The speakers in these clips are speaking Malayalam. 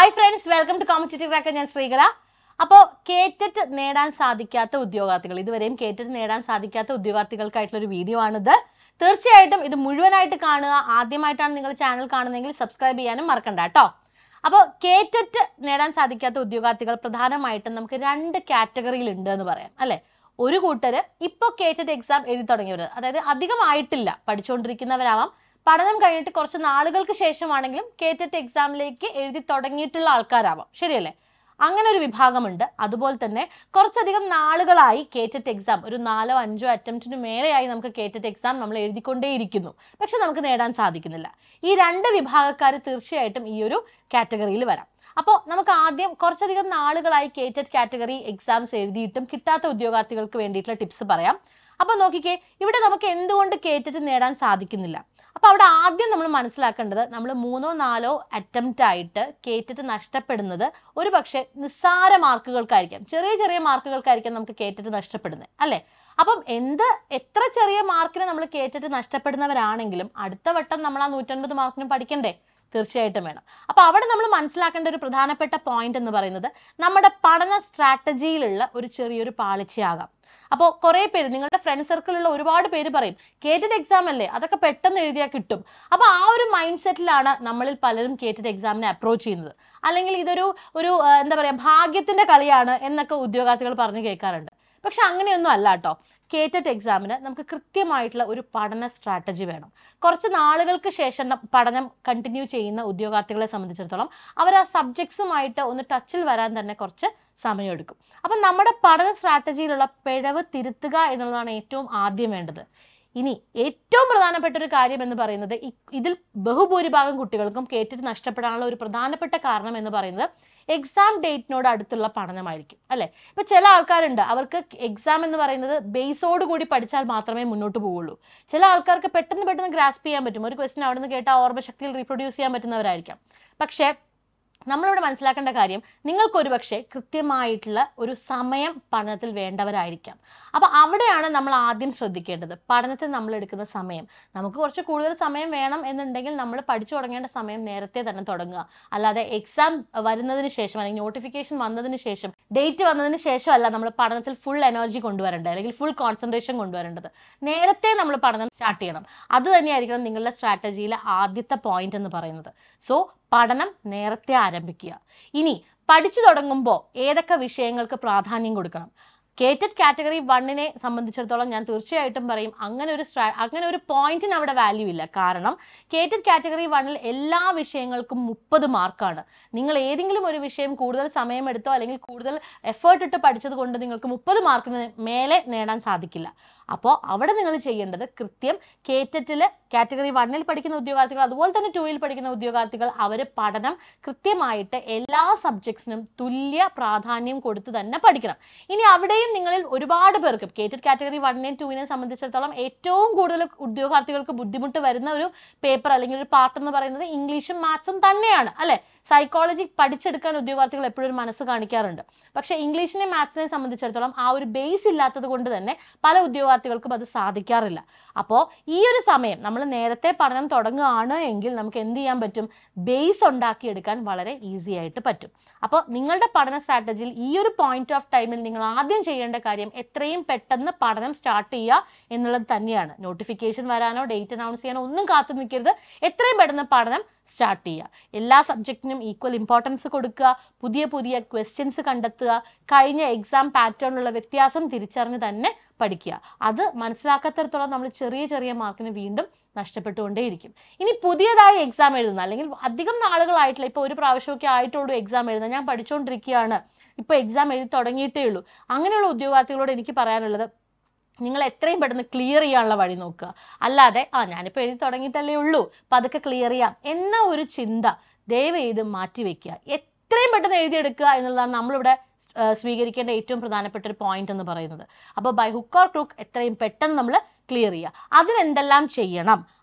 hi friends welcome to competitive cracker ഞാൻ ശ്രീകല അപ്പോൾ കേറ്ററ്റ് നേടാൻ സാധിക്കാത്ത ഉദ്യോഗാർത്ഥികൾ ഇതുവരെയും കേറ്ററ്റ് നേടാൻ സാധിക്കാത്ത ഉദ്യോഗാർത്ഥികൾക്കായിട്ടുള്ള ഒരു വീഡിയോ ആണിത് തീർച്ചയായിട്ടും ഇത് മുഴുവനായിട്ട് കാണുക ആദ്യമായിട്ടാണ് നിങ്ങൾ ചാനൽ കാണുന്നതെങ്കിൽ സബ്സ്ക്രൈബ് ചെയ്യാനും മറക്കണ്ട കേട്ടോ അപ്പോൾ കേറ്ററ്റ് നേടാൻ സാധിക്കാത്ത ഉദ്യോഗാർത്ഥികൾ പ്രധാനമായിട്ടും നമുക്ക് രണ്ട് കാറ്റഗറിയിൽ ഉണ്ട് എന്ന് പറയാം അല്ലെ ഒരു കൂട്ടര് ഇപ്പോൾ കേറ്ററ്റ് എക്സാം എഴുതി തുടങ്ങിയവർ അതായത് അധികമായിട്ടില്ല പഠിച്ചുകൊണ്ടിരിക്കുന്നവരാവാം പഠനം കഴിഞ്ഞിട്ട് കുറച്ച് നാളുകൾക്ക് ശേഷമാണെങ്കിലും കേറ്ററ്റ് എക്സാമിലേക്ക് എഴുതി തുടങ്ങിയിട്ടുള്ള ആൾക്കാരാവാം ശരിയല്ലേ അങ്ങനെ ഒരു വിഭാഗമുണ്ട് അതുപോലെ തന്നെ കുറച്ചധികം നാളുകളായി കേറ്ററ്റ് എക്സാം ഒരു നാലോ അഞ്ചോ അറ്റംപ്റ്റിന് മേലെയായി നമുക്ക് കേറ്ററ്റ് എക്സാം നമ്മൾ എഴുതിക്കൊണ്ടേയിരിക്കുന്നു പക്ഷെ നമുക്ക് നേടാൻ സാധിക്കുന്നില്ല ഈ രണ്ട് വിഭാഗക്കാർ തീർച്ചയായിട്ടും ഈ ഒരു കാറ്റഗറിയിൽ വരാം അപ്പോൾ നമുക്ക് ആദ്യം കുറച്ചധികം നാളുകളായി കേറ്ററ്റ് കാറ്റഗറി എക്സാംസ് എഴുതിയിട്ടും കിട്ടാത്ത ഉദ്യോഗാർത്ഥികൾക്ക് വേണ്ടിയിട്ടുള്ള ടിപ്സ് പറയാം അപ്പോൾ നോക്കിക്കേ ഇവിടെ നമുക്ക് എന്തുകൊണ്ട് കേറ്ററ്റ് നേടാൻ സാധിക്കുന്നില്ല അപ്പോൾ അവിടെ ആദ്യം നമ്മൾ മനസ്സിലാക്കേണ്ടത് നമ്മൾ മൂന്നോ നാലോ അറ്റംപ്റ്റ് ആയിട്ട് കേറ്റിട്ട് നഷ്ടപ്പെടുന്നത് ഒരു പക്ഷേ നിസ്സാര മാർക്കുകൾക്കായിരിക്കാം ചെറിയ ചെറിയ മാർക്കുകൾക്കായിരിക്കാം നമുക്ക് കേറ്റിട്ട് നഷ്ടപ്പെടുന്നത് അല്ലേ അപ്പം എന്ത് എത്ര ചെറിയ മാർക്കിന് നമ്മൾ കേറ്റിട്ട് നഷ്ടപ്പെടുന്നവരാണെങ്കിലും അടുത്ത വട്ടം നമ്മൾ ആ നൂറ്റൻപത് മാർക്കിനും പഠിക്കണ്ടേ തീർച്ചയായിട്ടും വേണം അപ്പോൾ അവിടെ നമ്മൾ മനസ്സിലാക്കേണ്ട ഒരു പ്രധാനപ്പെട്ട പോയിന്റ് എന്ന് പറയുന്നത് നമ്മുടെ പഠന സ്ട്രാറ്റജിയിലുള്ള ഒരു ചെറിയൊരു പാളിച്ചയാകാം അപ്പോൾ കുറേ പേര് നിങ്ങളുടെ ഫ്രണ്ട് സർക്കിളിലുള്ള ഒരുപാട് പേര് പറയും കേറ്റഡ് എക്സാം അല്ലേ അതൊക്കെ പെട്ടെന്ന് എഴുതിയാൽ കിട്ടും അപ്പോൾ ആ ഒരു മൈൻഡ് സെറ്റിലാണ് നമ്മളിൽ പലരും കേറ്റഡ് എക്സാമിനെ അപ്രോച്ച് ചെയ്യുന്നത് അല്ലെങ്കിൽ ഇതൊരു ഒരു ആ, എന്താ പറയുക ഭാഗ്യത്തിന്റെ കളിയാണ് എന്നൊക്കെ ഉദ്യോഗാർത്ഥികൾ പറഞ്ഞു കേൾക്കാറുണ്ട് പക്ഷെ അങ്ങനെയൊന്നും അല്ല കേട്ടോ കേറ്റഡ് എക്സാമിന് നമുക്ക് കൃത്യമായിട്ടുള്ള ഒരു പഠന സ്ട്രാറ്റജി വേണം കുറച്ച് നാളുകൾക്ക് ശേഷം ന- പഠനം കണ്ടിന്യൂ ചെയ്യുന്ന ഉദ്യോഗാർത്ഥികളെ സംബന്ധിച്ചിടത്തോളം അവർ ആ സബ്ജക്ട്സുമായിട്ട് ഒന്ന് ടച്ചിൽ വരാൻ തന്നെ കുറച്ച് സമയമെടുക്കും അപ്പം നമ്മുടെ പഠന സ്ട്രാറ്റജിയിലുള്ള പിഴവ് തിരുത്തുക എന്നുള്ളതാണ് ഏറ്റവും ആദ്യം വേണ്ടത് ഇനി ഏറ്റവും പ്രധാനപ്പെട്ട ഒരു കാര്യം എന്ന് പറയുന്നത് ഇ- ഇതിൽ ബഹുഭൂരിഭാഗം കുട്ടികൾക്കും കേട്ടിട്ട് നഷ്ടപ്പെടാനുള്ള ഒരു പ്രധാനപ്പെട്ട കാരണം എന്ന് പറയുന്നത് എക്സാം ഡേറ്റിനോട് അടുത്തുള്ള പഠനമായിരിക്കും അല്ലെ ഇപ്പൊ ചില ആൾക്കാരുണ്ട് അവർക്ക് എക്സാം എന്ന് പറയുന്നത് ബേസോട് കൂടി പഠിച്ചാൽ മാത്രമേ മുന്നോട്ട് പോവുള്ളൂ ചില ആൾക്കാർക്ക് പെട്ടെന്ന് പെട്ടെന്ന് ഗ്രാസ്പ് ചെയ്യാൻ പറ്റും ഒരു ക്വസ്റ്റ്യൻ അവിടെ നിന്ന് കേട്ടാൽ ഓർമ്മശക്തിയിൽ റീപ്രൊഡ്യൂസ് ചെയ്യാൻ പറ്റുന്നവരായിരിക്കാം പക്ഷേ നമ്മളിവിടെ മനസ്സിലാക്കേണ്ട കാര്യം നിങ്ങൾക്ക് ഒരുപക്ഷെ കൃത്യമായിട്ടുള്ള ഒരു സമയം പഠനത്തിൽ വേണ്ടവരായിരിക്കാം അപ്പോൾ അവിടെയാണ് നമ്മൾ ആദ്യം ശ്രദ്ധിക്കേണ്ടത് പഠനത്തിൽ നമ്മൾ എടുക്കുന്ന സമയം നമുക്ക് കുറച്ച് കൂടുതൽ സമയം വേണം എന്നുണ്ടെങ്കിൽ നമ്മൾ പഠിച്ചു തുടങ്ങേണ്ട സമയം നേരത്തെ തന്നെ തുടങ്ങുക അല്ലാതെ എക്സാം വരുന്നതിന് ശേഷം അല്ലെങ്കിൽ നോട്ടിഫിക്കേഷൻ വന്നതിന് ശേഷം ഡേറ്റ് വന്നതിന് ശേഷമല്ല നമ്മൾ പഠനത്തിൽ ഫുൾ എനർജി കൊണ്ടുവരേണ്ടത് അല്ലെങ്കിൽ ഫുൾ കോൺസെൻട്രേഷൻ കൊണ്ടുവരേണ്ടത് നേരത്തെ നമ്മൾ പഠനം സ്റ്റാർട്ട് ചെയ്യണം അത് തന്നെയായിരിക്കണം നിങ്ങളുടെ സ്ട്രാറ്റജിയിലെ ആദ്യത്തെ പോയിന്റ് എന്ന് പറയുന്നത് സോ പഠനം നേരത്തെ ആരംഭിക്കുക ഇനി പഠിച്ചു തുടങ്ങുമ്പോൾ ഏതൊക്കെ വിഷയങ്ങൾക്ക് പ്രാധാന്യം കൊടുക്കണം കേറ്റഡ് കാറ്റഗറി വണ്ണിനെ സംബന്ധിച്ചിടത്തോളം ഞാൻ തീർച്ചയായിട്ടും പറയും അങ്ങനെ ഒരു സ്ട്രാ അങ്ങനെ ഒരു പോയിന്റിന് അവിടെ വാല്യൂ ഇല്ല കാരണം കേറ്റഡ് കാറ്റഗറി വണ്ണിൽ എല്ലാ വിഷയങ്ങൾക്കും മുപ്പത് മാർക്കാണ് നിങ്ങൾ ഏതെങ്കിലും ഒരു വിഷയം കൂടുതൽ സമയമെടുത്തോ അല്ലെങ്കിൽ കൂടുതൽ എഫേർട്ട് ഇട്ട് പഠിച്ചത് കൊണ്ട് നിങ്ങൾക്ക് മുപ്പത് മാർക്കിന് മേലെ നേടാൻ സാധിക്കില്ല അപ്പോൾ അവിടെ നിങ്ങൾ ചെയ്യേണ്ടത് കൃത്യം കേറ്ററ്റിൽ കാറ്റഗറി വണ്ണിൽ പഠിക്കുന്ന ഉദ്യോഗാർത്ഥികൾ അതുപോലെ തന്നെ ടൂയിൽ പഠിക്കുന്ന ഉദ്യോഗാർത്ഥികൾ അവർ പഠനം കൃത്യമായിട്ട് എല്ലാ സബ്ജക്ട്സിനും തുല്യ പ്രാധാന്യം കൊടുത്ത് തന്നെ പഠിക്കണം ഇനി അവിടെയും നിങ്ങളിൽ ഒരുപാട് പേർക്ക് കേറ്റഡ് കാറ്റഗറി വണ്ണിനെയും ടൂവിനെയും സംബന്ധിച്ചിടത്തോളം ഏറ്റവും കൂടുതൽ ഉദ്യോഗാർത്ഥികൾക്ക് ബുദ്ധിമുട്ട് വരുന്ന ഒരു പേപ്പർ അല്ലെങ്കിൽ ഒരു പാർട്ട് എന്ന് പറയുന്നത് ഇംഗ്ലീഷും മാത്സും തന്നെയാണ് അല്ലെ സൈക്കോളജി പഠിച്ചെടുക്കാൻ ഉദ്യോഗാർത്ഥികൾ എപ്പോഴും ഒരു മനസ്സ് കാണിക്കാറുണ്ട് പക്ഷേ ഇംഗ്ലീഷിനെ മാത്സിനെ സംബന്ധിച്ചിടത്തോളം ആ ഒരു ബേസ് ഇല്ലാത്തത് കൊണ്ട് തന്നെ പല ഉദ്യോഗാർത്ഥികൾക്കും അത് സാധിക്കാറില്ല അപ്പോൾ ഈ ഒരു സമയം നമ്മൾ നേരത്തെ പഠനം തുടങ്ങുകയാണ് എങ്കിൽ നമുക്ക് എന്ത് ചെയ്യാൻ പറ്റും ബേസ് ഉണ്ടാക്കിയെടുക്കാൻ വളരെ ഈസി ആയിട്ട് പറ്റും അപ്പോൾ നിങ്ങളുടെ പഠന സ്ട്രാറ്റജിയിൽ ഈ ഒരു പോയിന്റ് ഓഫ് ടൈമിൽ നിങ്ങൾ ആദ്യം ചെയ്യേണ്ട കാര്യം എത്രയും പെട്ടെന്ന് പഠനം സ്റ്റാർട്ട് ചെയ്യുക എന്നുള്ളത് തന്നെയാണ് നോട്ടിഫിക്കേഷൻ വരാനോ ഡേറ്റ് അനൗൺസ് ചെയ്യാനോ ഒന്നും കാത്തു നിൽക്കരുത് എത്രയും പെട്ടെന്ന് പഠനം സ്റ്റാർട്ട് ചെയ്യുക എല്ലാ സബ്ജക്റ്റിനും ഈക്വൽ ഇമ്പോർട്ടൻസ് കൊടുക്കുക പുതിയ പുതിയ ക്വസ്റ്റ്യൻസ് കണ്ടെത്തുക കഴിഞ്ഞ എക്സാം പാറ്റേണിലുള്ള വ്യത്യാസം തിരിച്ചറിഞ്ഞ് തന്നെ പഠിക്കുക അത് മനസ്സിലാക്കാത്തടത്തോളം നമ്മൾ ചെറിയ ചെറിയ മാർക്കിന് വീണ്ടും നഷ്ടപ്പെട്ടുകൊണ്ടേയിരിക്കും ഇനി പുതിയതായി എക്സാം എഴുതുന്ന അല്ലെങ്കിൽ അധികം നാളുകളായിട്ടില്ല ഇപ്പോൾ ഒരു പ്രാവശ്യമൊക്കെ ആയിട്ടുള്ളൂ എക്സാം എഴുതുന്നത് ഞാൻ പഠിച്ചുകൊണ്ടിരിക്കുകയാണ് ഇപ്പോൾ എക്സാം എഴുതി തുടങ്ങിയിട്ടേ ഉള്ളൂ അങ്ങനെയുള്ള ഉദ്യോഗാർത്ഥികളോട് എനിക്ക് പറയാനുള്ളത് നിങ്ങൾ എത്രയും പെട്ടെന്ന് ക്ലിയർ ചെയ്യാനുള്ള വഴി നോക്കുക അല്ലാതെ ആ ഞാനിപ്പോൾ എഴുതി തുടങ്ങിയിട്ടല്ലേ ഉള്ളൂ അപ്പം അതൊക്കെ ക്ലിയർ ചെയ്യാം എന്ന ഒരു ചിന്ത ദയവ് ചെയ്ത് മാറ്റി വെക്കുക എത്രയും പെട്ടെന്ന് എഴുതിയെടുക്കുക എന്നുള്ളതാണ് നമ്മളിവിടെ ആ, സ്വീകരിക്കേണ്ട ഏറ്റവും പ്രധാനപ്പെട്ട ഒരു പോയിന്റ് എന്ന് പറയുന്നത് അപ്പോൾ ബൈ ഹുക്ക് ഓർ ക്രൂക്ക് എത്രയും പെട്ടെന്ന് നമ്മൾ ക്ലിയർ ചെയ്യുക അതിനെന്തെല്ലാം ചെയ്യണം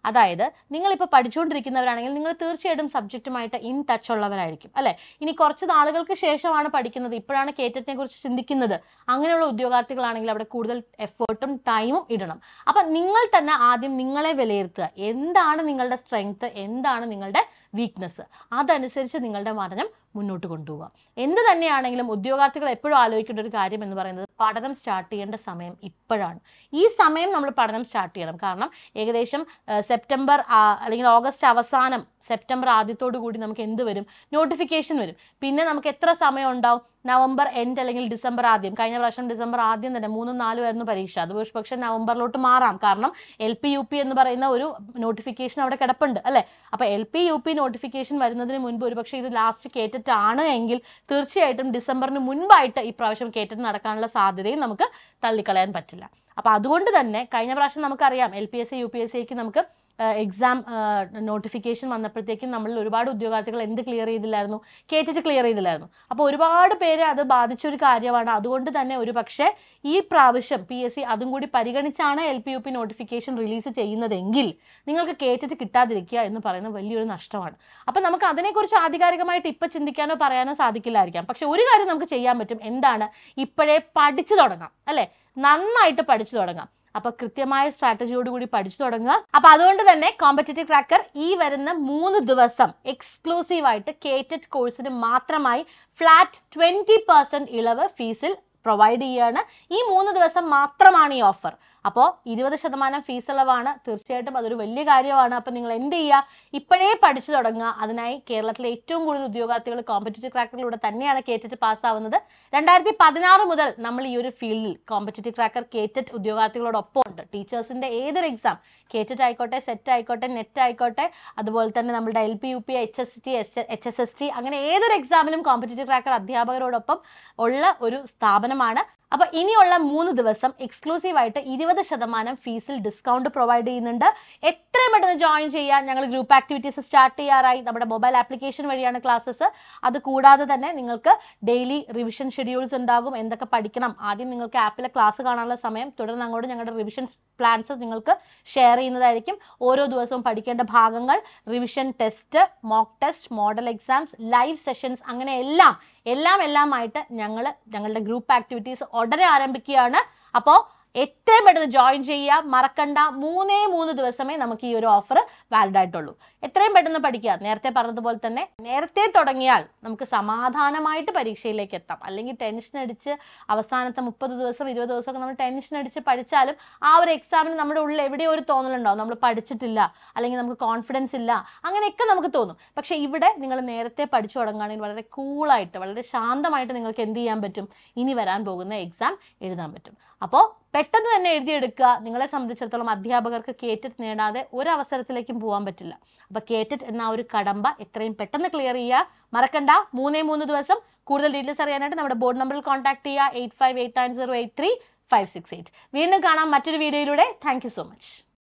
അതായത് നിങ്ങളിപ്പോൾ പഠിച്ചുകൊണ്ടിരിക്കുന്നവരാണെങ്കിൽ നിങ്ങൾ തീർച്ചയായിട്ടും സബ്ജക്റ്റുമായിട്ട് ഇൻ ടച്ച് ഉള്ളവരായിരിക്കും അല്ലെ ഇനി കുറച്ച് നാളുകൾക്ക് ശേഷമാണ് പഠിക്കുന്നത് ഇപ്പോഴാണ് കേറ്ററ്റിനെ കുറിച്ച് ചിന്തിക്കുന്നത് അങ്ങനെയുള്ള ഉദ്യോഗാർത്ഥികളാണെങ്കിൽ അവിടെ കൂടുതൽ എഫേർട്ടും ടൈമും ഇടണം അപ്പം നിങ്ങൾ തന്നെ ആദ്യം നിങ്ങളെ വിലയിരുത്തുക എന്താണ് നിങ്ങളുടെ സ്ട്രെങ്ത് എന്താണ് നിങ്ങളുടെ വീക്ക്നെസ് അതനുസരിച്ച് നിങ്ങളുടെ പഠനം മുന്നോട്ട് കൊണ്ടുപോകാം എന്ത് തന്നെയാണെങ്കിലും ഉദ്യോഗാർത്ഥികൾ എപ്പോഴും ആലോചിക്കേണ്ട ഒരു കാര്യം എന്ന് പറയുന്നത് പഠനം സ്റ്റാർട്ട് ചെയ്യേണ്ട സമയം ഇപ്പോഴാണ് ഈ സമയം നമ്മൾ പഠനം സ്റ്റാർട്ട് ചെയ്യണം കാരണം ഏകദേശം ആ, സെപ്റ്റംബർ ആ, അല്ലെങ്കിൽ ഓഗസ്റ്റ് അവസാനം സെപ്റ്റംബർ ആദ്യത്തോടു കൂടി നമുക്ക് എന്ത് വരും നോട്ടിഫിക്കേഷൻ വരും പിന്നെ നമുക്ക് എത്ര സമയം ഉണ്ടാവും നവംബർ എൻഡ് അല്ലെങ്കിൽ ഡിസംബർ ആദ്യം കഴിഞ്ഞ പ്രാവശ്യം ഡിസംബർ ആദ്യം തന്നെ മൂന്നും നാലും ആയിരുന്നു പരീക്ഷ അത് പക്ഷേ നവംബറിലോട്ട് മാറാം കാരണം എൽ പി യു പി എന്ന് പറയുന്ന ഒരു നോട്ടിഫിക്കേഷൻ അവിടെ കിടപ്പുണ്ട് അല്ലേ അപ്പോൾ L P U P notification വരുന്നതിന് മുൻപ് ഒരുപക്ഷെ ഇത് ലാസ്റ്റ് കേറ്ററ്റ് ആണ് എങ്കിൽ തീർച്ചയായിട്ടും ഡിസംബറിന് മുൻപായിട്ട് ഈ പ്രാവശ്യം കേറ്ററ്റ് നടക്കാനുള്ള സാധ്യതയും നമുക്ക് തള്ളിക്കളയാൻ പറ്റില്ല അപ്പോൾ അതുകൊണ്ട് തന്നെ കഴിഞ്ഞ പ്രാവശ്യം നമുക്കറിയാം L P S C U P S സിക്ക് നമുക്ക് എക്സാം നോട്ടിഫിക്കേഷൻ വന്നപ്പോഴത്തേക്കും നമ്മൾ ഒരുപാട് ഉദ്യോഗാർത്ഥികൾ എന്ത് ക്ലിയർ ചെയ്തില്ലായിരുന്നു കേറ്റിട്ട് ക്ലിയർ ചെയ്തില്ലായിരുന്നു അപ്പോൾ ഒരുപാട് പേര് അത് ബാധിച്ചൊരു കാര്യമാണ് അതുകൊണ്ട് തന്നെ ഒരു പക്ഷേ ഈ പ്രാവശ്യം പി എസ് സി അതും കൂടി പരിഗണിച്ചാണ് L P U P notification release ചെയ്യുന്നതെങ്കിൽ നിങ്ങൾക്ക് കേറ്റിട്ട് കിട്ടാതിരിക്കുക എന്ന് പറയുന്നത് വലിയൊരു നഷ്ടമാണ് അപ്പം നമുക്ക് അതിനെക്കുറിച്ച് ആധികാരികമായിട്ട് ഇപ്പം ചിന്തിക്കാനോ പറയാനോ സാധിക്കില്ലായിരിക്കാം പക്ഷെ ഒരു കാര്യം നമുക്ക് ചെയ്യാൻ പറ്റും എന്താണ് ഇപ്പോഴേ പഠിച്ചു തുടങ്ങാം അല്ലേ നന്നായിട്ട് പഠിച്ചു തുടങ്ങാം അപ്പൊ കൃത്യമായ സ്ട്രാറ്റജിയോട് കൂടി പഠിച്ചു തുടങ്ങുക അപ്പൊ അതുകൊണ്ട് തന്നെ കോമ്പറ്റേറ്റീവ് ട്രാക്കർ ഈ വരുന്ന മൂന്ന് ദിവസം എക്സ്ക്ലൂസീവ് ആയിട്ട് കേറ്റഡ് കോഴ്സിന് മാത്രമായി ഫ്ലാറ്റ് ട്വന്റി പെർസെന്റ് ഇളവ് ഫീസിൽ പ്രൊവൈഡ് ചെയ്യുകയാണ് ഈ മൂന്ന് ദിവസം മാത്രമാണ് ഈ ഓഫർ അപ്പോൾ ഇരുപത് ശതമാനം ഫീസ് ഇളവാണ് തീർച്ചയായിട്ടും അതൊരു വലിയ കാര്യമാണ് അപ്പോൾ നിങ്ങൾ എന്ത് ചെയ്യുക ഇപ്പോഴേ പഠിച്ചു തുടങ്ങുക അതിനായി കേരളത്തിലെ ഏറ്റവും കൂടുതൽ ഉദ്യോഗാർത്ഥികൾ കോമ്പറ്റേറ്റീവ് ക്രാക്കറിലൂടെ തന്നെയാണ് കേറ്ററ്റ് പാസ്സാവുന്നത് രണ്ടായിരത്തി പതിനാറ് മുതൽ നമ്മൾ ഈ ഒരു ഫീൽഡിൽ കോമ്പറ്റേറ്റീവ് ക്രാക്കർ കേറ്ററ്റ് ഉദ്യോഗാർത്ഥികളോടൊപ്പം ഉണ്ട് ടീച്ചേഴ്സിന്റെ ഏതൊരു എക്സാം കേറ്ററ്റ് ആയിക്കോട്ടെ സെറ്റ് ആയിക്കോട്ടെ നെറ്റ് ആയിക്കോട്ടെ അതുപോലെ തന്നെ നമ്മുടെ L P U P H S T H S S T അങ്ങനെ ഏതൊരു എക്സാമിലും കോമ്പറ്റേറ്റീവ് ക്രാക്കർ അധ്യാപകരോടൊപ്പം ഉള്ള ഒരു സ്ഥാപനമാണ് അപ്പൊ ഇനിയുള്ള മൂന്ന് ദിവസം എക്സ്ക്ലൂസീവ് ആയിട്ട് ഇരുപത് ശതമാനം ഫീസിൽ ഡിസ്കൗണ്ട് പ്രൊവൈഡ് ചെയ്യുന്നുണ്ട് എത്രയും പെട്ടെന്ന് ജോയിൻ ചെയ്യാൻ ഞങ്ങൾ ഗ്രൂപ്പ് ആക്ടിവിറ്റീസ് സ്റ്റാർട്ട് ചെയ്യാറായി നമ്മുടെ മൊബൈൽ ആപ്ലിക്കേഷൻ വഴിയാണ് ക്ലാസ്സസ് അത് കൂടാതെ തന്നെ നിങ്ങൾക്ക് ഡെയിലി റിവിഷൻ ഷെഡ്യൂൾസ് ഉണ്ടാകും എന്തൊക്കെ പഠിക്കണം ആദ്യം നിങ്ങൾക്ക് ആപ്പിലെ ക്ലാസ് കാണാനുള്ള സമയം തുടർന്ന് അങ്ങോട്ട് ഞങ്ങളുടെ റിവിഷൻ പ്ലാൻസ് നിങ്ങൾക്ക് ഷെയർ ചെയ്യുന്നതായിരിക്കും ഓരോ ദിവസവും പഠിക്കേണ്ട ഭാഗങ്ങൾ revision test mock test model exams live sessions അങ്ങനെ എല്ലാം എല്ലാം എല്ലാമായിട്ട് ഞങ്ങൾ ഞങ്ങളുടെ ഗ്രൂപ്പ് ആക്ടിവിറ്റീസ് ഉടനെ ആരംഭിക്കുകയാണ് അപ്പോൾ എത്രയും പെട്ടെന്ന് ജോയിൻ ചെയ്യുക മറക്കണ്ട മൂന്നേ മൂന്ന് ദിവസമേ നമുക്ക് ഈ ഒരു ഓഫർ വാലിഡ് ആയിട്ടുള്ളൂ എത്രയും പെട്ടെന്ന് പഠിക്കുക നേരത്തെ പറഞ്ഞതുപോലെ തന്നെ നേരത്തെ തുടങ്ങിയാൽ നമുക്ക് സമാധാനമായിട്ട് പരീക്ഷയിലേക്ക് എത്താം അല്ലെങ്കിൽ ടെൻഷൻ അടിച്ച് അവസാനത്തെ മുപ്പത് ദിവസം ഇരുപത് ദിവസമൊക്കെ നമ്മൾ ടെൻഷൻ അടിച്ച് പഠിച്ചാലും ആ ഒരു എക്സാമിന് നമ്മുടെ ഉള്ളിൽ എവിടെയോ ഒരു തോന്നലുണ്ടാവും നമ്മൾ പഠിച്ചിട്ടില്ല അല്ലെങ്കിൽ നമുക്ക് കോൺഫിഡൻസ് ഇല്ല അങ്ങനെയൊക്കെ നമുക്ക് തോന്നും പക്ഷേ ഇവിടെ നിങ്ങൾ നേരത്തെ പഠിച്ചു തുടങ്ങുകയാണെങ്കിൽ വളരെ കൂളായിട്ട് വളരെ ശാന്തമായിട്ട് നിങ്ങൾക്ക് എന്ത് ചെയ്യാൻ പറ്റും ഇനി വരാൻ പോകുന്ന എക്സാം എഴുതാൻ പറ്റും അപ്പോൾ പെട്ടെന്ന് തന്നെ എഴുതിയെടുക്കുക നിങ്ങളെ സംബന്ധിച്ചിടത്തോളം അധ്യാപകർക്ക് കേറ്ററ്റ് നേടാതെ ഒരു അവസരത്തിലേക്കും പോകാൻ പറ്റില്ല അപ്പൊ കേറ്ററ്റ് എന്ന ആ ഒരു കടമ്പ എത്രയും പെട്ടെന്ന് ക്ലിയർ ചെയ്യുക മറക്കണ്ട മൂന്നേ മൂന്ന് ദിവസം കൂടുതൽ ഡീറ്റെയിൽസ് അറിയാനായിട്ട് നമ്മുടെ ബോർഡ് നമ്പറിൽ കോൺടാക്ട് ചെയ്യുക eight five eight nine zero eight three five six eight വീണ്ടും കാണാം മറ്റൊരു വീഡിയോയിലൂടെ താങ്ക് യു സോ മച്ച്